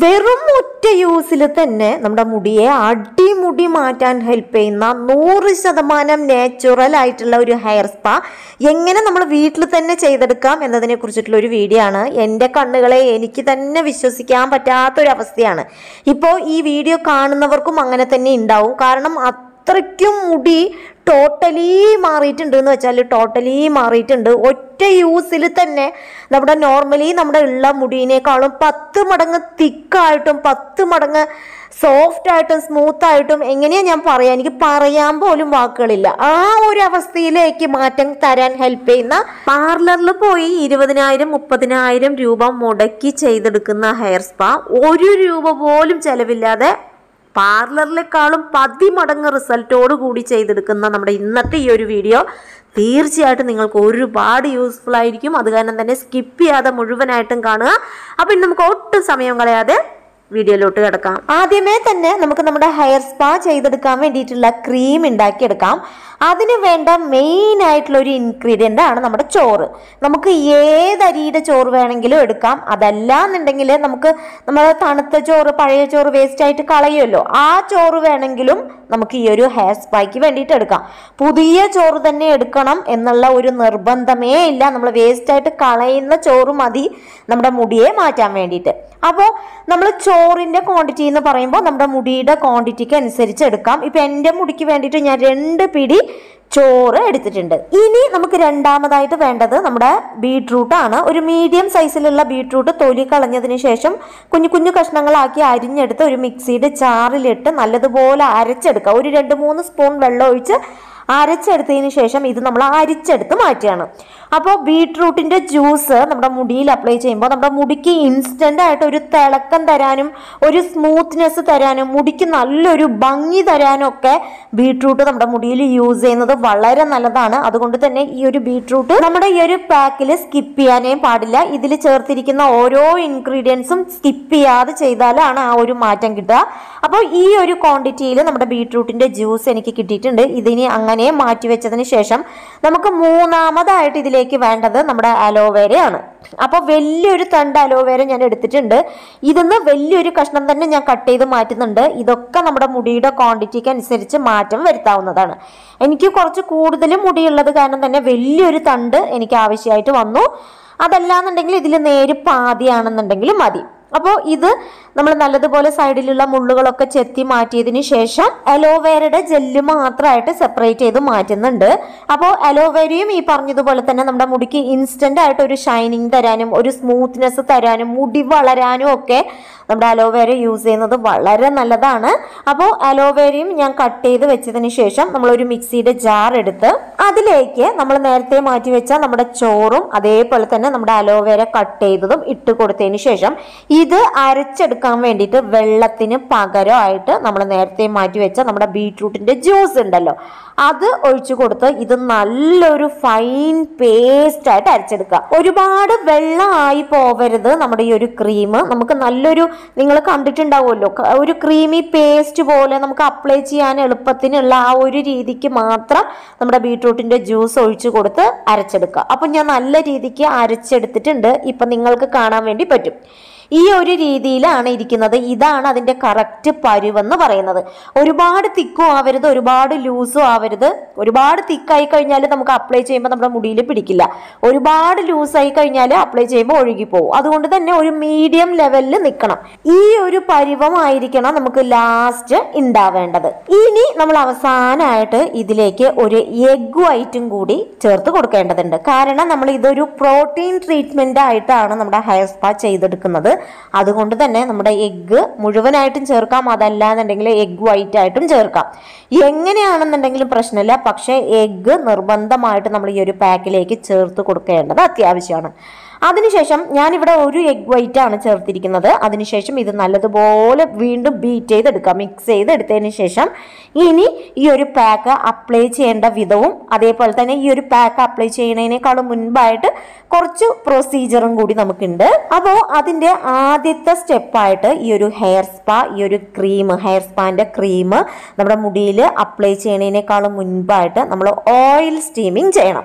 വെറും ഒറ്റ യൂസിൽ തന്നെ നമ്മുടെ മുടിയെ അടിമുടി മാറ്റാൻ ഹെൽപ്പ് ചെയ്യുന്ന നൂറ് ശതമാനം നാച്ചുറൽ ആയിട്ടുള്ള ഒരു ഹെയർ സ്പാ എങ്ങനെ നമ്മൾ വീട്ടിൽ തന്നെ ചെയ്തെടുക്കാം എന്നതിനെ കുറിച്ചിട്ടുള്ള ഒരു വീഡിയോ ആണ് എൻ്റെ കണ്ണുകളെ എനിക്ക് തന്നെ വിശ്വസിക്കാൻ പറ്റാത്തൊരവസ്ഥയാണ് ഇപ്പോൾ ഈ വീഡിയോ കാണുന്നവർക്കും അങ്ങനെ തന്നെ ഉണ്ടാവും കാരണം അത്രയ്ക്കും മുടി ടോട്ടലി മാറിയിട്ടുണ്ട് എന്ന് വെച്ചാൽ ടോട്ടലി മാറിയിട്ടുണ്ട് ഒറ്റ യൂസിൽ തന്നെ നമ്മുടെ നോർമലി നമ്മുടെ ഉള്ള മുടിയിനേക്കാളും പത്ത് മടങ്ങ് തിക്കായിട്ടും പത്ത് മടങ്ങ് സോഫ്റ്റ് ആയിട്ടും സ്മൂത്ത് ആയിട്ടും എങ്ങനെയാ ഞാൻ പറയാ എനിക്ക് പറയാൻ പോലും വാക്കുകളില്ല ആ ഒരു അവസ്ഥയിലേക്ക് മാറ്റം തരാൻ ഹെൽപ്പ് ചെയ്യുന്ന പാർലറിൽ പോയി ഇരുപതിനായിരം മുപ്പതിനായിരം രൂപ മുടക്കി ചെയ്തെടുക്കുന്ന ഹെയർ സ്പാ ഒരു രൂപ പോലും ചെലവില്ലാതെ പാർലറിലേക്കാളും പതിമടങ്ങ് റിസൾട്ടോട് കൂടി ചെയ്തെടുക്കുന്ന നമ്മുടെ ഇന്നത്തെ ഈ ഒരു വീഡിയോ തീർച്ചയായിട്ടും നിങ്ങൾക്ക് ഒരുപാട് യൂസ്ഫുൾ ആയിരിക്കും അത് കാരണം തന്നെ സ്കിപ്പ് ചെയ്യാതെ മുഴുവനായിട്ടും കാണുക അപ്പം ഇനി നമുക്ക് ഒട്ടും സമയം കളയാതെ വീഡിയോയിലോട്ട് കിടക്കാം ആദ്യമേ തന്നെ നമുക്ക് നമ്മുടെ ഹെയർ സ്പാ ചെയ്തെടുക്കാൻ വേണ്ടിയിട്ടുള്ള ക്രീം ഉണ്ടാക്കിയെടുക്കാം അതിന് വേണ്ട മെയിൻ ആയിട്ടുള്ള ഒരു ഇൻഗ്രീഡിയൻ്റ് ആണ് നമ്മുടെ ചോറ് നമുക്ക് ഏത് അരിയുടെ ചോറ് വേണമെങ്കിലും എടുക്കാം അതല്ല എന്നുണ്ടെങ്കിൽ നമുക്ക് നമ്മൾ തണുത്ത ചോറ് പഴയ ചോറ് വേസ്റ്റ് ആയിട്ട് കളയുമല്ലോ ആ ചോറ് വേണമെങ്കിലും നമുക്ക് ഈ ഒരു ഹെയർ സ്പായ്ക്ക് വേണ്ടിയിട്ട് എടുക്കാം പുതിയ ചോറ് തന്നെ എടുക്കണം എന്നുള്ള ഒരു നിർബന്ധമേ ഇല്ല നമ്മൾ വേസ്റ്റ് ആയിട്ട് കളയുന്ന ചോറ് മതി നമ്മുടെ മുടിയെ മാറ്റാൻ വേണ്ടിയിട്ട് അപ്പോൾ നമ്മൾ ചോറിൻ്റെ ക്വാണ്ടിറ്റി എന്ന് പറയുമ്പോൾ നമ്മുടെ മുടിയുടെ ക്വാണ്ടിറ്റിക്ക് അനുസരിച്ച് എടുക്കാം ഇപ്പം എൻ്റെ മുടിക്ക് വേണ്ടിയിട്ട് ഞാൻ രണ്ട് പിടി ചോറ് എടുത്തിട്ടുണ്ട് ഇനി നമുക്ക് രണ്ടാമതായിട്ട് വേണ്ടത് നമ്മുടെ ബീട്രൂട്ട് ആണ് ഒരു മീഡിയം സൈസിലുള്ള ബീട്രൂട്ട് തൊലി കളഞ്ഞതിന് ശേഷം കുഞ്ഞു കുഞ്ഞു കഷ്ണങ്ങളാക്കി അരിഞ്ഞെടുത്ത് ഒരു മിക്സിയുടെ ചാറിലിട്ട് നല്ലതുപോലെ അരച്ചെടുക്കുക ഒരു രണ്ട് മൂന്ന് സ്പൂൺ വെള്ളം ഒഴിച്ച് അരച്ചെടുത്തതിന് ശേഷം ഇത് നമ്മൾ അരിച്ചെടുത്ത് മാറ്റുകയാണ് അപ്പോൾ ബീട്രൂട്ടിൻ്റെ ജ്യൂസ് നമ്മുടെ മുടിയിൽ അപ്ലൈ ചെയ്യുമ്പോൾ നമ്മുടെ മുടിക്ക് ഇൻസ്റ്റൻ്റ് ആയിട്ട് ഒരു തിളക്കം തരാനും ഒരു സ്മൂത്ത്നെസ് തരാനും മുടിക്ക് നല്ലൊരു ഭംഗി തരാനും ഒക്കെ ബീട്രൂട്ട് നമ്മുടെ മുടിയിൽ യൂസ് ചെയ്യുന്നത് വളരെ നല്ലതാണ് അതുകൊണ്ട് തന്നെ ഈ ഒരു ബീട്രൂട്ട് നമ്മുടെ ഈ ഒരു പാക്കിൽ സ്കിപ്പ് ചെയ്യാനേ പാടില്ല ഇതിൽ ചേർത്തിരിക്കുന്ന ഓരോ ഇൻഗ്രീഡിയൻസും സ്കിപ്പ് ചെയ്യാതെ ചെയ്താലാണ് ആ ഒരു മാറ്റം കിട്ടുക അപ്പോൾ ഈ ഒരു ക്വാണ്ടിറ്റിയിൽ നമ്മുടെ ബീട്രൂട്ടിൻ്റെ ജ്യൂസ് എനിക്ക് കിട്ടിയിട്ടുണ്ട് ഇതിനി അങ്ങനെ മാറ്റി വെച്ചതിന് ശേഷം നമുക്ക് മൂന്നാമതായിട്ട് ഇതിലേക്ക് വേണ്ടത് നമ്മുടെ അലോവേരയാണ് അപ്പോൾ വലിയൊരു തണ്ട് അലോവേര ഞാൻ എടുത്തിട്ടുണ്ട് ഇതിന്ന് വലിയൊരു കഷ്ണം തന്നെ ഞാൻ കട്ട് ചെയ്ത് മാറ്റുന്നുണ്ട് ഇതൊക്കെ നമ്മുടെ മുടിയുടെ ക്വാണ്ടിറ്റിക്ക് അനുസരിച്ച് മാറ്റം വരുത്താവുന്നതാണ് എനിക്ക് കുറച്ച് കൂടുതൽ മുടിയുള്ളത് കാരണം തന്നെ വലിയൊരു തണ്ട് എനിക്ക് ആവശ്യമായിട്ട് വന്നു അതല്ലാന്നുണ്ടെങ്കിൽ ഇതിൽ നേര് പാതിയാണെന്നുണ്ടെങ്കിൽ മതി അപ്പോൾ ഇത് നമ്മൾ നല്ലതുപോലെ സൈഡിലുള്ള മുള്ളുകളൊക്കെ ചെത്തി മാറ്റിയതിന് ശേഷം അലോവേരയുടെ ജെല്ല് മാത്രമായിട്ട് സെപ്പറേറ്റ് ചെയ്ത് മാറ്റുന്നുണ്ട് അപ്പോൾ അലോവേരയും ഈ പറഞ്ഞതുപോലെ തന്നെ നമ്മുടെ മുടിക്ക് ഇൻസ്റ്റന്റ് ആയിട്ട് ഒരു ഷൈനിങ് തരാനും ഒരു സ്മൂത്ത്നെസ് തരാനും മുടി വളരാനും ഒക്കെ നമ്മുടെ അലോവേര യൂസ് ചെയ്യുന്നത് വളരെ നല്ലതാണ് അപ്പോൾ അലോവേരയും ഞാൻ കട്ട് ചെയ്ത് വെച്ചതിന് ശേഷം നമ്മൾ ഒരു മിക്സിയുടെ ജാർ എടുത്ത് അതിലേക്ക് നമ്മൾ നേരത്തെ മാറ്റി വെച്ച നമ്മുടെ ചോറും അതേപോലെ തന്നെ നമ്മുടെ അലോവേര കട്ട് ചെയ്തതും ഇട്ട് കൊടുത്തതിന് ശേഷം ഇത് അരച്ചെടുക്കാൻ വേണ്ടിയിട്ട് വെള്ളത്തിന് പകരമായിട്ട് നമ്മൾ നേരത്തെ മാറ്റി വെച്ച നമ്മുടെ ബീട്രൂട്ടിന്റെ ജ്യൂസ് ഉണ്ടല്ലോ അത് ഒഴിച്ചു കൊടുത്ത് ഇത് നല്ലൊരു ഫൈൻ പേസ്റ്റ് ആയിട്ട് അരച്ചെടുക്കുക ഒരുപാട് വെള്ളമായി പോവരുത് നമ്മുടെ ഈ ഒരു ക്രീം നമുക്ക് നല്ലൊരു നിങ്ങൾ കണ്ടിട്ടുണ്ടാവുമല്ലോ ക- ഒരു ക്രീമി പേസ്റ്റ് പോലെ നമുക്ക് അപ്ലൈ ചെയ്യാൻ എളുപ്പത്തിനുള്ള ആ ഒരു രീതിക്ക് മാത്രം നമ്മുടെ ബീട്രൂട്ടിന്റെ ജ്യൂസ് ഒഴിച്ചു കൊടുത്ത് അരച്ചെടുക്കുക അപ്പം ഞാൻ നല്ല രീതിക്ക് അരച്ചെടുത്തിട്ടുണ്ട് ഇപ്പം നിങ്ങൾക്ക് കാണാൻ വേണ്ടി പറ്റും ഈ ഒരു രീതിയിലാണ് ഇരിക്കുന്നത് ഇതാണ് അതിന്റെ കറക്റ്റ് പരുവെന്ന് പറയുന്നത് ഒരുപാട് തിക്കും ആവരുത് ഒരുപാട് ലൂസും ആവരുത് ഒരുപാട് തിക്കായി കഴിഞ്ഞാൽ നമുക്ക് അപ്ലൈ ചെയ്യുമ്പോൾ നമ്മുടെ മുടിയിൽ പിടിക്കില്ല ഒരുപാട് ലൂസായി കഴിഞ്ഞാൽ അപ്ലൈ ചെയ്യുമ്പോൾ ഒഴുകിപ്പോവും അതുകൊണ്ട് തന്നെ ഒരു മീഡിയം ലെവലിൽ നിൽക്കണം ഈ ഒരു പരുവമായിരിക്കണം നമുക്ക് ലാസ്റ്റ് ഉണ്ടാവേണ്ടത് ഇനി നമ്മൾ അവസാനമായിട്ട് ഇതിലേക്ക് ഒരു എഗ് വൈറ്റും കൂടി ചേർത്ത് കൊടുക്കേണ്ടതുണ്ട് കാരണം നമ്മൾ ഇതൊരു പ്രോട്ടീൻ ട്രീറ്റ്മെന്റ് ആയിട്ടാണ് നമ്മുടെ ഹെയർ സ്പാ ചെയ്തെടുക്കുന്നത് അതുകൊണ്ട് തന്നെ നമ്മുടെ എഗ്ഗ് മുഴുവനായിട്ടും ചേർക്കാം അതല്ലാന്നുണ്ടെങ്കിൽ എഗ് വൈറ്റ് ആയിട്ടും ചേർക്കാം എങ്ങനെയാണെന്നുണ്ടെങ്കിലും പ്രശ്നമില്ല പക്ഷേ എഗ്ഗ് നിർബന്ധമായിട്ട് നമ്മൾ ഈ ഒരു പാക്കിലേക്ക് ചേർത്ത് കൊടുക്കേണ്ടത് അത്യാവശ്യമാണ് അതിനുശേഷം ഞാനിവിടെ ഒരു എഗ് വൈറ്റ് ആണ് ചേർത്തിരിക്കുന്നത് അതിനുശേഷം ഇത് നല്ലതുപോലെ വീണ്ടും ബീറ്റ് ചെയ്തെടുക്കുക മിക്സ് ചെയ്ത് എടുത്തതിന് ശേഷം ഇനി ഈ ഒരു പാക്ക് അപ്ലൈ ചെയ്യേണ്ട വിധവും അതേപോലെ തന്നെ ഈ ഒരു പാക്ക് അപ്ലൈ ചെയ്യുന്നതിനേക്കാളും മുൻപായിട്ട് കുറച്ച് പ്രൊസീജിയറും കൂടി നമുക്കുണ്ട് അപ്പോൾ അതിൻ്റെ ആദ്യത്തെ സ്റ്റെപ്പായിട്ട് ഈ ഒരു ഹെയർ സ്പാ ഈ ഒരു ക്രീം ഹെയർ സ്പാൻ്റെ ക്രീം നമ്മുടെ മുടിയിൽ അപ്ലൈ ചെയ്യുന്നതിനേക്കാളും മുൻപായിട്ട് നമ്മൾ ഓയിൽ സ്റ്റീമിങ് ചെയ്യണം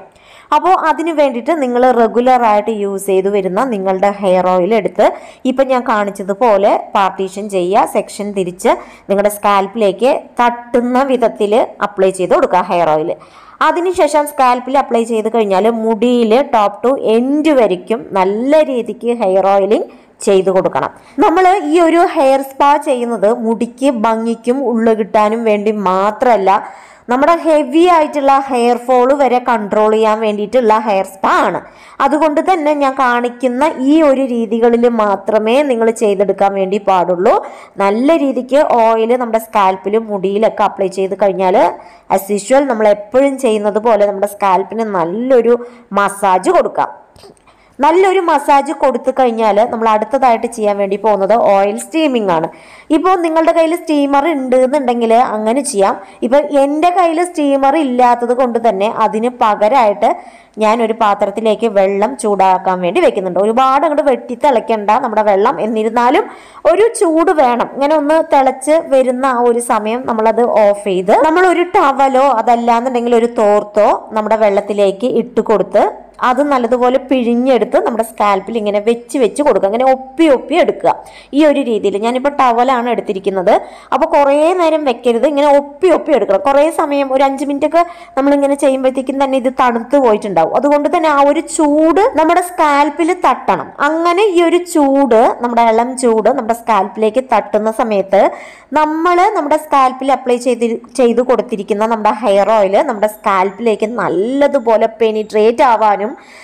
അപ്പോൾ അതിന് വേണ്ടിയിട്ട് നിങ്ങൾ റെഗുലറായിട്ട് യൂസ് ചെയ്ത് വരുന്ന നിങ്ങളുടെ ഹെയർ ഓയിൽ എടുത്ത് ഇപ്പം ഞാൻ കാണിച്ചതുപോലെ പാർട്ടീഷൻ ചെയ്യുക സെക്ഷൻ തിരിച്ച് നിങ്ങളുടെ സ്കാൽപ്പിലേക്ക് തട്ടുന്ന വിധത്തിൽ അപ്ലൈ ചെയ്ത് കൊടുക്കുക ഹെയർ ഓയിൽ അതിനുശേഷം സ്കാൽപ്പിൽ അപ്ലൈ ചെയ്ത് കഴിഞ്ഞാൽ മുടിയിൽ ടോപ്പ് ടു എൻഡ് വരയ്ക്കും നല്ല രീതിക്ക് ഹെയർ ഓയിലിംഗ് ചെയ്തു കൊടുക്കണം നമ്മൾ ഈ ഒരു ഹെയർ സ്പാ ചെയ്യുന്നത് മുടിക്ക് ഭംഗിക്കും ഉള്ളു കിട്ടാനും വേണ്ടി മാത്രമല്ല നമ്മുടെ ഹെവി ആയിട്ടുള്ള ഹെയർ ഫോൾ വരെ കൺട്രോൾ ചെയ്യാൻ വേണ്ടിയിട്ടുള്ള ഹെയർ സ്പാ ആണ് അതുകൊണ്ട് തന്നെ ഞാൻ കാണിക്കുന്ന ഈ ഒരു രീതികളിൽ മാത്രമേ നിങ്ങൾ ചെയ്തെടുക്കാൻ വേണ്ടി പാടുള്ളൂ നല്ല രീതിക്ക് ഓയിൽ നമ്മുടെ സ്കാൽപ്പിലും മുടിയിലൊക്കെ അപ്ലൈ ചെയ്ത് കഴിഞ്ഞാൽ ആസ് യൂഷ്വൽ നമ്മൾ എപ്പോഴും ചെയ്യുന്നത് പോലെ നമ്മുടെ സ്കാൽപ്പിന് നല്ലൊരു മസാജ് കൊടുക്കാം നല്ലൊരു മസാജ് കൊടുത്തു കഴിഞ്ഞാൽ നമ്മൾ അടുത്തതായിട്ട് ചെയ്യാൻ വേണ്ടി പോകുന്നത് ഓയിൽ സ്റ്റീമിംഗ് ആണ് ഇപ്പോൾ നിങ്ങളുടെ കയ്യിൽ സ്റ്റീമർ ഉണ്ട് എന്നുണ്ടെങ്കിൽ അങ്ങനെ ചെയ്യാം ഇപ്പം എൻ്റെ കയ്യിൽ സ്റ്റീമർ ഇല്ലാത്തത് കൊണ്ട് തന്നെ അതിന് പകരമായിട്ട് ഞാൻ ഒരു പാത്രത്തിലേക്ക് വെള്ളം ചൂടാക്കാൻ വേണ്ടി വെക്കുന്നുണ്ട് ഒരുപാട് അങ്ങോട്ട് വെട്ടി തിളയ്ക്കണ്ട നമ്മുടെ വെള്ളം എന്നിരുന്നാലും ഒരു ചൂട് വേണം ഇങ്ങനെ ഒന്ന് തിളച്ച് വരുന്ന ആ ഒരു സമയം നമ്മളത് ഓഫ് ചെയ്ത് നമ്മൾ ഒരു ടവലോ അതല്ലാന്നുണ്ടെങ്കിൽ ഒരു തോർത്തോ നമ്മുടെ വെള്ളത്തിലേക്ക് ഇട്ട് കൊടുത്ത് അത് നല്ലതുപോലെ പിഴിഞ്ഞെടുത്ത് നമ്മുടെ സ്കാൽപ്പിൽ ഇങ്ങനെ വെച്ച് വെച്ച് കൊടുക്കുക അങ്ങനെ ഒപ്പി ഒപ്പി എടുക്കുക ഈ ഒരു രീതിയിൽ ഞാനിപ്പോൾ ടവലാണ് എടുത്തിരിക്കുന്നത് അപ്പോൾ കുറേ നേരം വെക്കരുത് ഇങ്ങനെ ഒപ്പി ഒപ്പി എടുക്കണം കുറേ സമയം ഒരു അഞ്ച് മിനിറ്റ് ഒക്കെ നമ്മളിങ്ങനെ ചെയ്യുമ്പോഴത്തേക്കും തന്നെ ഇത് തണുത്ത് പോയിട്ടുണ്ടാവും അതുകൊണ്ട് തന്നെ ആ ഒരു ചൂട് നമ്മുടെ സ്കാൽപ്പിൽ തട്ടണം അങ്ങനെ ഈ ഒരു ചൂട് നമ്മുടെ ഇളം ചൂട് നമ്മുടെ സ്കാൽപ്പിലേക്ക് തട്ടുന്ന സമയത്ത് നമ്മൾ നമ്മുടെ സ്കാൽപ്പിൽ അപ്ലൈ ചെയ്ത് ചെയ്ത് കൊടുത്തിരിക്കുന്ന നമ്മുടെ ഹെയർ ഓയിൽ നമ്മുടെ സ്കാൽപ്പിലേക്ക് നല്ലതുപോലെ പെനിട്രേറ്റ് ആവാനും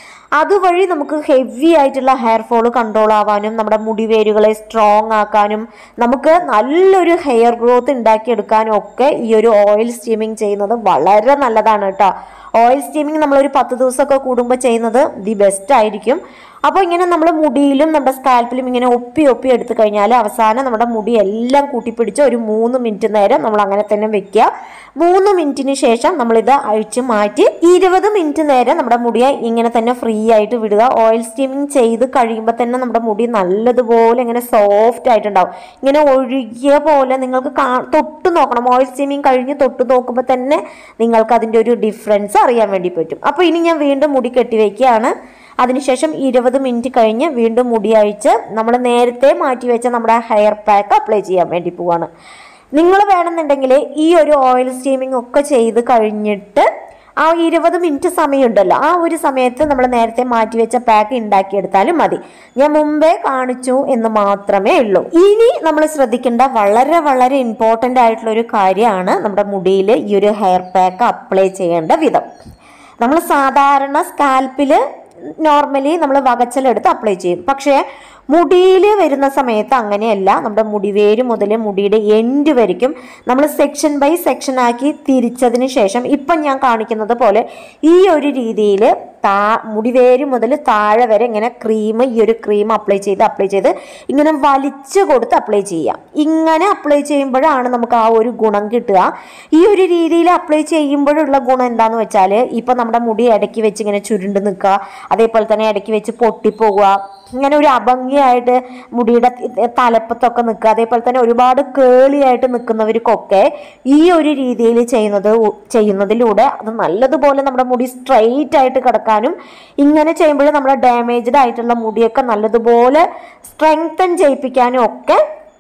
അതുവഴി നമുക്ക് ഹെവി ആയിട്ടുള്ള ഹെയർ ഫോൾ കൺട്രോൾ ആവാനും നമ്മുടെ മുടിവേരുകളെ സ്ട്രോങ് ആക്കാനും നമുക്ക് നല്ലൊരു ഹെയർ ഗ്രോത്ത് ഉണ്ടാക്കിയെടുക്കാനും ഒക്കെ ഈ ഒരു ഓയിൽ സ്റ്റീമിങ് ചെയ്യുന്നത് വളരെ നല്ലതാണ് കേട്ടോ ഓയിൽ സ്റ്റീമിങ് നമ്മളൊരു പത്ത് ദിവസമൊക്കെ കൂടുമ്പോൾ ചെയ്യുന്നത് ദി ബെസ്റ്റ് ആയിരിക്കും അപ്പോൾ ഇങ്ങനെ നമ്മൾ മുടിയിലും നമ്മുടെ സ്കാൽപ്പിലും ഇങ്ങനെ ഒപ്പി ഒപ്പി എടുത്തു കഴിഞ്ഞാൽ അവസാനം നമ്മുടെ മുടി എല്ലാം കൂട്ടിപ്പിടിച്ച് ഒരു മൂന്ന് മിനിറ്റ് നേരം നമ്മൾ അങ്ങനെ തന്നെ വെക്കുക മൂന്ന് മിനിറ്റിന് ശേഷം നമ്മളിത് അഴിച്ച് മാറ്റി ഇരുപത് മിനിറ്റ് നേരം നമ്മുടെ മുടിയെ ഇങ്ങനെ തന്നെ ഫ്രീ ആയിട്ട് വിടുക ഓയിൽ സ്റ്റീമിങ് ചെയ്ത് കഴിയുമ്പോൾ തന്നെ നമ്മുടെ മുടി നല്ലതുപോലെ ഇങ്ങനെ സോഫ്റ്റ് ആയിട്ടുണ്ടാവും ഇങ്ങനെ ഒഴുകിയ പോലെ നിങ്ങൾക്ക് കാ തൊട്ട് നോക്കണം ഓയിൽ സ്റ്റീമിങ് കഴിഞ്ഞ് തൊട്ട് നോക്കുമ്പോൾ തന്നെ നിങ്ങൾക്ക് അതിൻ്റെ ഒരു ഡിഫറൻസ് അറിയാൻ വേണ്ടി പറ്റും അപ്പോൾ ഇനി ഞാൻ വീണ്ടും മുടി കെട്ടിവെക്കുകയാണ് അതിനുശേഷം ഇരുപത് മിനിറ്റ് കഴിഞ്ഞ് വീണ്ടും മുടി അഴിച്ച് നമ്മൾ നേരത്തെ മാറ്റി വെച്ച നമ്മുടെ ഹെയർ പാക്ക് അപ്ലൈ ചെയ്യാൻ വേണ്ടി പോവാണ് നിങ്ങൾ വേണമെന്നുണ്ടെങ്കിൽ ഈ ഒരു ഓയിൽ സ്റ്റീമിംഗ് ഒക്കെ ചെയ്ത് കഴിഞ്ഞിട്ട് ആ ഇരുപത് മിനിറ്റ് സമയമുണ്ടല്ലോ ആ ഒരു സമയത്ത് നമ്മൾ നേരത്തെ മാറ്റി വെച്ച പാക്ക് ഉണ്ടാക്കിയെടുത്താലും മതി ഞാൻ മുമ്പേ കാണിച്ചു എന്ന് മാത്രമേ ഉള്ളൂ ഇനി നമ്മൾ ശ്രദ്ധിക്കേണ്ട വളരെ വളരെ ഇമ്പോർട്ടൻ്റ് ആയിട്ടുള്ള ഒരു കാര്യമാണ് നമ്മുടെ മുടിയിൽ ഈ ഒരു ഹെയർ പാക്ക് അപ്ലൈ ചെയ്യേണ്ട വിധം നമ്മൾ സാധാരണ സ്കാൽപ്പിൽ നോർമലി നമ്മൾ വകച്ചലെടുത്ത് അപ്ലൈ ചെയ്യും പക്ഷേ മുടിയിൽ വരുന്ന സമയത്ത് അങ്ങനെയല്ല നമ്മുടെ മുടിവേര് മുതൽ മുടിയുടെ എൻഡ് വരയ്ക്കും നമ്മൾ സെക്ഷൻ ബൈ സെക്ഷൻ ആക്കി തിരിച്ചതിന് ശേഷം ഇപ്പം ഞാൻ കാണിക്കുന്നത് പോലെ ഈ ഒരു രീതിയിൽ താ മുടിവേര് മുതൽ താഴെ വരെ ഇങ്ങനെ ക്രീം ഈ ഒരു ക്രീം അപ്ലൈ ചെയ്ത് അപ്ലൈ ചെയ്ത് ഇങ്ങനെ വലിച്ചു കൊടുത്ത് അപ്ലൈ ചെയ്യാം ഇങ്ങനെ അപ്ലൈ ചെയ്യുമ്പോഴാണ് നമുക്ക് ആ ഒരു ഗുണം കിട്ടുക ഈ ഒരു രീതിയിൽ അപ്ലൈ ചെയ്യുമ്പോഴുള്ള ഗുണം എന്താന്ന് വെച്ചാൽ ഇപ്പം നമ്മുടെ മുടി ഇടയ്ക്ക് വെച്ച് ഇങ്ങനെ ചുരുണ്ട് നിൽക്കുക അതേപോലെ തന്നെ ഇടയ്ക്ക് വെച്ച് പൊട്ടിപ്പോവുക ഇങ്ങനെ ഒരു അഭംഗിയായിട്ട് മുടിയുടെ തലപ്പത്തൊക്കെ നിൽക്കുക അതേപോലെ തന്നെ ഒരുപാട് കേളിയായിട്ട് നിൽക്കുന്നവർക്കൊക്കെ ഈ ഒരു രീതിയിൽ ചെയ്യുന്നത് ഉ- ചെയ്യുന്നതിലൂടെ അത് നല്ലതുപോലെ നമ്മുടെ മുടി സ്ട്രെയിറ്റ് ആയിട്ട് കിടക്കാനും ഇങ്ങനെ ചെയ്യുമ്പോൾ നമ്മുടെ ഡാമേജ്ഡ് ആയിട്ടുള്ള മുടിയൊക്കെ നല്ലതുപോലെ സ്ട്രെങ്തൻ ചെയ്യിപ്പിക്കാനും ഒക്കെ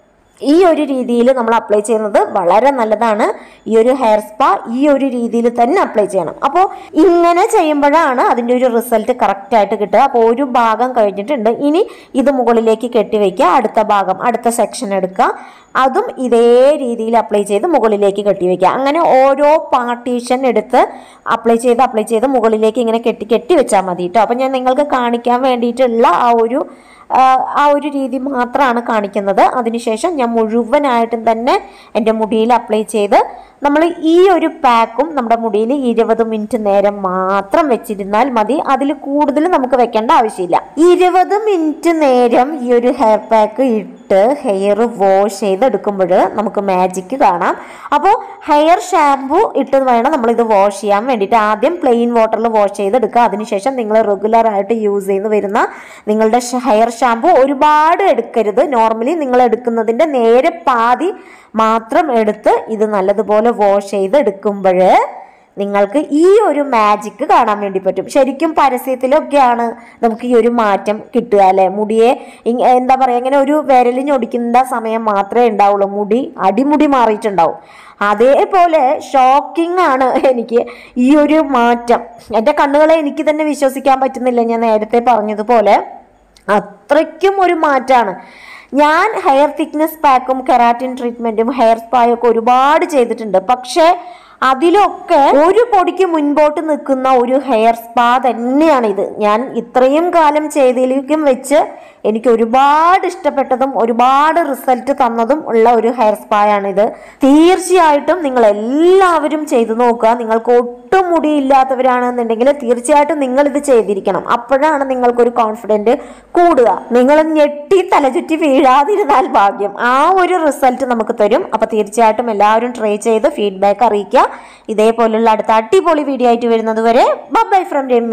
ഈ ഒരു രീതിയിൽ നമ്മൾ അപ്ലൈ ചെയ്യുന്നത് വളരെ നല്ലതാണ് ഈ ഒരു ഹെയർ സ്പാ ഈ ഒരു രീതിയിൽ തന്നെ അപ്ലൈ ചെയ്യണം അപ്പോൾ ഇങ്ങനെ ചെയ്യുമ്പോഴാണ് അതിൻ്റെ ഒരു റിസൾട്ട് കറക്റ്റ് ആയിട്ട് കിട്ടുക അപ്പോൾ ഒരു ഭാഗം കഴിഞ്ഞിട്ടുണ്ട് ഇനി ഇത് മുകളിലേക്ക് കെട്ടിവെക്കുക അടുത്ത ഭാഗം അടുത്ത സെക്ഷൻ എടുക്കുക അതും ഇതേ രീതിയിൽ അപ്ലൈ ചെയ്ത് മുകളിലേക്ക് കെട്ടിവെക്കുക അങ്ങനെ ഓരോ പാർട്ടീഷൻ എടുത്ത് അപ്ലൈ ചെയ്ത് അപ്ലൈ ചെയ്ത് മുകളിലേക്ക് ഇങ്ങനെ കെട്ടി കെട്ടി വെച്ചാൽ മതി കേട്ടോ അപ്പം ഞാൻ നിങ്ങൾക്ക് കാണിക്കാൻ വേണ്ടിയിട്ടുള്ള ആ ഒരു ആ, ആ ഒരു രീതി മാത്രമാണ് കാണിക്കുന്നത് അതിനുശേഷം ഞാൻ മുഴുവനായിട്ടും തന്നെ എൻ്റെ മുടിയിൽ അപ്ലൈ ചെയ്ത് നമ്മൾ ഈ ഒരു പാക്കും നമ്മുടെ മുടിയിൽ ഇരുപത് മിനിറ്റ് നേരം മാത്രം വെച്ചിരുന്നാൽ മതി അതിൽ കൂടുതൽ നമുക്ക് വെക്കേണ്ട ആവശ്യമില്ല ഇരുപത് മിനിറ്റ് നേരം ഈ ഒരു ഹെയർ പാക്ക് ഇട്ട് ഹെയർ വാഷ് ചെയ്തെടുക്കുമ്പോൾ നമുക്ക് മാജിക്ക് കാണാം അപ്പോൾ ഹെയർ ഷാമ്പു ഇട്ട് വേണം നമ്മളിത് വാഷ് ചെയ്യാൻ വേണ്ടിയിട്ട് ആദ്യം പ്ലെയിൻ വാട്ടറിൽ വാഷ് ചെയ്തെടുക്കുക അതിനുശേഷം നിങ്ങൾ റെഗുലർ ആയിട്ട് യൂസ് ചെയ്ത് വരുന്ന നിങ്ങളുടെ ഹെയർ ഷാമ്പു ഒരുപാട് എടുക്കരുത് നോർമലി നിങ്ങൾ എടുക്കുന്നതിൻ്റെ നേരെ പാതി മാത്രം എടുത്ത് ഇത് നല്ലതുപോലെ വാഷ് ചെയ്ത് എടുക്കുമ്പോൾ നിങ്ങൾക്ക് ഈ ഒരു മാജിക്ക് കാണാൻ വേണ്ടി പറ്റും ശരിക്കും പരസ്യത്തിലൊക്കെയാണ് നമുക്ക് ഈ ഒരു മാറ്റം കിട്ടുക അല്ലെ മുടിയെ ഇങ് എന്താ പറയുക ഇങ്ങനെ ഒരു വിരൽ ഞൊടിക്കുന്ന സമയം മാത്രമേ ഉണ്ടാവുള്ളൂ മുടി അടിമുടി മാറിയിട്ടുണ്ടാവും അതേപോലെ ഷോക്കിംഗ് ആണ് എനിക്ക് ഈ ഒരു മാറ്റം എൻ്റെ കണ്ണുകളെ എനിക്ക് തന്നെ വിശ്വസിക്കാൻ പറ്റുന്നില്ല ഞാൻ നേരത്തെ പറഞ്ഞതുപോലെ അത്രയ്ക്കും ഒരു മാറ്റാണ് ഞാൻ ഹെയർ തിക്നെസ് പാക്കും കെറാറ്റിൻ ട്രീറ്റ്മെന്റും ഹെയർ സ്പായും ഒക്കെ ഒരുപാട് ചെയ്തിട്ടുണ്ട് പക്ഷേ അതിലൊക്കെ ഒരു പൊടിക്ക് മുൻപോട്ട് നിൽക്കുന്ന ഒരു ഹെയർ സ്പാ തന്നെയാണ് ഇത് ഞാൻ ഇത്രയും കാലം ചെയ്തതിലേക്കും വെച്ച് എനിക്ക് ഒരുപാട് ഇഷ്ടപ്പെട്ടതും ഒരുപാട് റിസൾട്ട് തന്നതും ഉള്ള ഒരു ഹെയർ സ്പായാണ് ഇത് തീർച്ചയായിട്ടും നിങ്ങൾ എല്ലാവരും ചെയ്തു നോക്കുക നിങ്ങൾക്ക് ഒട്ടും മുടിയില്ലാത്തവരാണെന്നുണ്ടെങ്കിൽ തീർച്ചയായിട്ടും നിങ്ങൾ ഇത് ചെയ്തിരിക്കണം അപ്പോഴാണ് നിങ്ങൾക്കൊരു കോൺഫിഡൻറ്റ് കൂടുക നിങ്ങൾ ഞെട്ടി തലചുറ്റി വീഴാതിരുന്നാൽ ഭാഗ്യം ആ ഒരു റിസൾട്ട് നമുക്ക് തരും അപ്പോൾ തീർച്ചയായിട്ടും എല്ലാവരും ട്രൈ ചെയ്ത് ഫീഡ്ബാക്ക് അറിയിക്കുക ഇതേപോലുള്ള അടുത്ത അടിപൊളി വീഡിയോ ആയിട്ട് വരുന്നത് വരെ ബൈ ഫ്രം രമ്യ